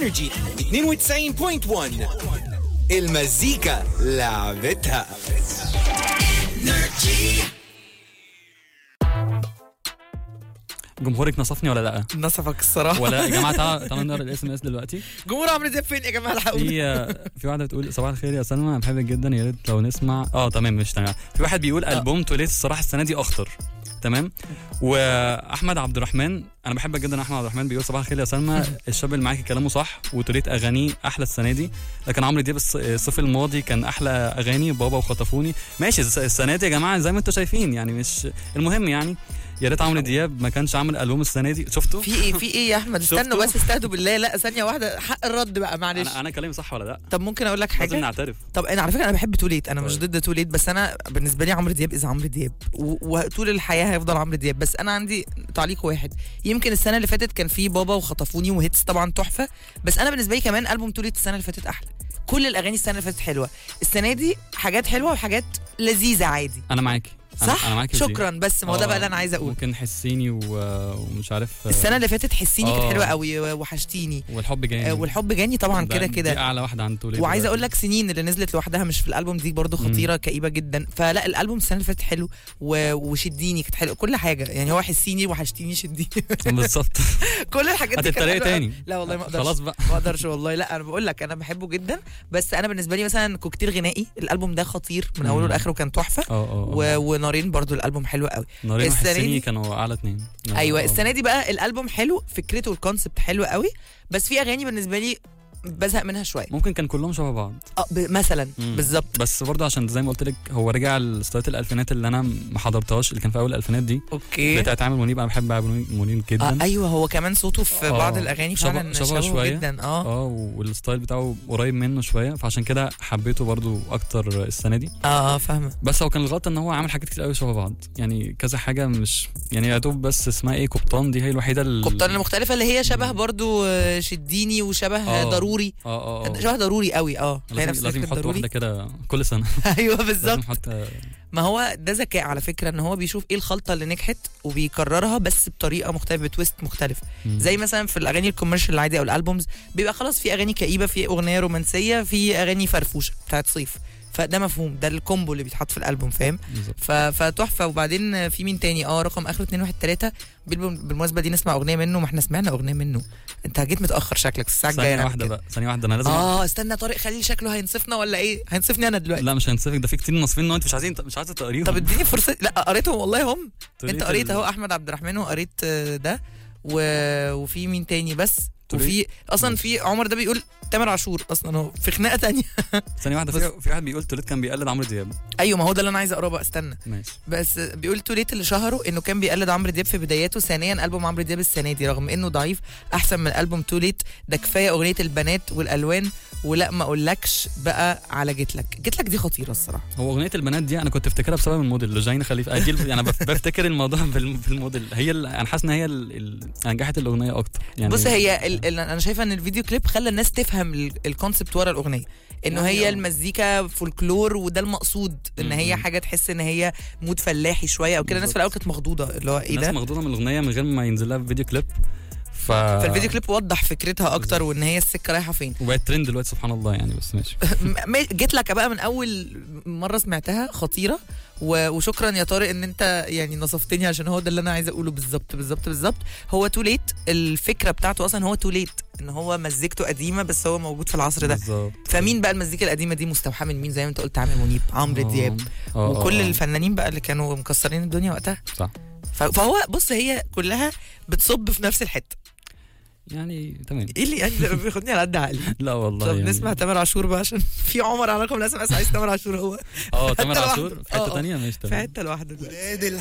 انرجي 92.1 المزيكا لعبتها جمهورك نصفني ولا لا نصفك الصراحه ولا يا جماعه تعالوا تعالوا نقرا الاس ام اس دلوقتي جمهور عمرو دياب فين يا جماعه الحقوني في في واحده بتقول صباح الخير يا سلمى انا بحبك جدا يا ريت لو نسمع اه تمام مش تمام في واحد بيقول البوم توليت الصراحه السنه دي اخطر تمام واحمد عبد الرحمن انا بحبك جدا احمد عبد الرحمن بيقول صباح الخير يا سلمى الشاب اللي معاكي كلامه صح وتوليت اغانيه احلى السنه دي لكن عمرو دياب الص- الصيف الماضي كان احلى اغاني بابا وخطفوني ماشي الس- السنه دي يا جماعه زي ما انتم شايفين يعني مش المهم يعني يا ريت عمرو دياب ما كانش عامل البوم السنه دي شفتوا في ايه في ايه يا احمد شفتوا؟ استنوا بس استهدوا بالله لا ثانيه واحده حق الرد بقى معلش انا انا كلامي صح ولا لا طب ممكن اقول لك لازم حاجه نعترف طب انا على فكره انا بحب توليت انا مش طيب. ضد توليت بس انا بالنسبه لي عمرو دياب اذا عمرو دياب و- وطول الحياه هيفضل عمرو دياب بس انا عندي تعليق واحد يمكن السنه اللي فاتت كان في بابا وخطفوني وهيتس طبعا تحفه بس انا بالنسبه لي كمان البوم توليت السنه اللي فاتت احلى كل الاغاني السنه اللي فاتت حلوه السنه دي حاجات حلوه وحاجات لذيذه عادي انا معاكي أنا- صح انا معاكي في دي. شكرا بس ما هو ده آه، بقى اللي انا عايزه اقوله ممكن حسيني و... ومش عارف آه، السنه اللي فاتت حسيني كانت آه. حلوه قوي وحشتيني والحب جاي آه، والحب جاني طبعا ده- كده دي كده اعلى واحده عن توليد وعايزه اقول دلوقتي. لك سنين اللي نزلت لوحدها مش في الالبوم دي برضو خطيره كئيبه جدا فلا الالبوم السنه اللي فاتت حلو و... وشديني كانت حلو كل حاجه يعني هو حسيني وحشتيني شديني بالظبط كل الحاجات دي كانت هتتريق حلوة تاني أوي. لا والله ما اقدرش خلاص بقى ما اقدرش والله لا انا بقول لك انا بحبه جدا بس انا بالنسبه لي مثلا كوكتيل غنائي الالبوم ده خطير من اوله مم. لاخره كان تحفه اه اه و... آه. ونارين برضو الالبوم حلو قوي نارين السنة وحسيني دي- كانوا اعلى اتنين آه، ايوه آه. السنه دي بقى الالبوم حلو فكرته والكونسبت حلو قوي بس في اغاني بالنسبه لي بزهق منها شويه ممكن كان كلهم شبه بعض اه ب... مثلا مم. بالظبط بس برضه عشان زي ما قلت لك هو رجع لستايلات الالفينات اللي انا ما حضرتهاش اللي كان في اول الالفينات دي اوكي بتاعت عامر منيب انا بحب عامر منيب جدا آه ايوه هو كمان صوته في آه، بعض الاغاني شبه- فعلا شبه شبهه شوية. جدا اه اه والستايل بتاعه قريب منه شويه فعشان كده حبيته برضو اكتر السنه دي اه اه فاهمه بس هو كان الغلط ان هو عامل حاجات كتير قوي شبه بعض يعني كذا حاجه مش يعني يا دوب بس اسمها ايه قبطان دي هي الوحيده اللي قبطان المختلفه اللي هي شبه برضو آه، شديني وشبه آه. ضروري اه اه اه شبه ضروري قوي اه هي لازم نفس لازم فكرة يحط ضروري واحده كده كل سنه ايوه لازم بالظبط يحط ما هو ده ذكاء على فكره ان هو بيشوف ايه الخلطه اللي نجحت وبيكررها بس بطريقه مختلفه بتويست مختلف مم. زي مثلا في الاغاني الكوميرشال العادي او الالبومز بيبقى خلاص في اغاني كئيبه في اغنيه رومانسيه في اغاني فرفوشه بتاعت صيف فده مفهوم ده الكومبو اللي بيتحط في الالبوم فاهم بالظبط. ف... فتحفه وبعدين في مين تاني اه رقم اخر 213 بالم- بالمناسبه دي نسمع اغنيه منه ما احنا سمعنا اغنيه منه انت جيت متاخر شكلك الساعه الجايه ثانيه نعمل واحده كده. بقى ثانيه واحده انا لازم اه استنى طارق خليل شكله هينصفنا ولا ايه هينصفني انا دلوقتي لا مش هنصفك ده في كتير نصفين انت مش عايزين مش عايزه تقريهم طب اديني فرصه لا قريتهم والله هم توليت انت قريت ال- اهو احمد عبد الرحمن وقريت آه، ده و... وفي مين تاني بس توليت. وفي اصلا في عمر ده بيقول تامر عاشور اصلا هو في خناقه تانية ثانيه واحده في, في واحد بيقول توليت كان بيقلد عمرو دياب ايوه ما هو ده اللي انا عايز اقراه بقى استنى ماشي بس بيقول توليت اللي شهره انه كان بيقلد عمرو دياب في بداياته ثانيا البوم عمرو دياب السنه دي رغم انه ضعيف احسن من البوم توليت ده كفايه اغنيه البنات والالوان ولا ما اقولكش بقى على جيتلك جيتلك دي خطيره الصراحه هو اغنيه البنات دي انا كنت افتكرها بسبب الموديل اللي جايين خليفه دي الف- يعني بف- بفتكر الموضوع بال- بالموديل هي ال- انا حاسس ان هي ال- ال- نجحت الاغنيه اكتر يعني بص هي ال... ال... انا شايفه ان الفيديو كليب خلى الناس تفهم ال- الكونسبت ورا الاغنيه انه يعني هي اه. المزيكا فولكلور وده المقصود ان هي مم. حاجه تحس ان هي مود فلاحي شويه او كده الناس في الاول كانت مخضوضه اللي هو ايه الناس ده مخضوضه من الاغنيه من غير ما ينزل لها فيديو كليب ف فالفيديو كليب وضح فكرتها اكتر وان هي السكه رايحه فين وبقت ترند دلوقتي سبحان الله يعني بس ماشي م- جيت لك بقى من اول مره سمعتها خطيره و- وشكرا يا طارق ان انت يعني نصفتني عشان هو ده اللي انا عايزه اقوله بالظبط بالظبط بالظبط هو تو ليت الفكره بتاعته اصلا هو تو ليت ان هو مزيكته قديمه بس هو موجود في العصر ده بالظبط فمين بقى المزيكا القديمه دي مستوحاه من مين زي ما انت قلت عامر منيب عمرو آه. دياب آه، آه، وكل آه. الفنانين بقى اللي كانوا مكسرين الدنيا وقتها صح ف- فهو بص هي كلها بتصب في نفس الحته يعني تمام ايه اللي يعني لما بياخدني على قد عقلي لا والله طب يعني. نسمع تامر عاشور بقى عشان في عمر على رقم الاس ام اس عايز تامر عاشور هو اه تامر حتة عاشور لوحده. في حته آه، ثانيه ماشي في تمام حته لوحده دلوقتي ولاد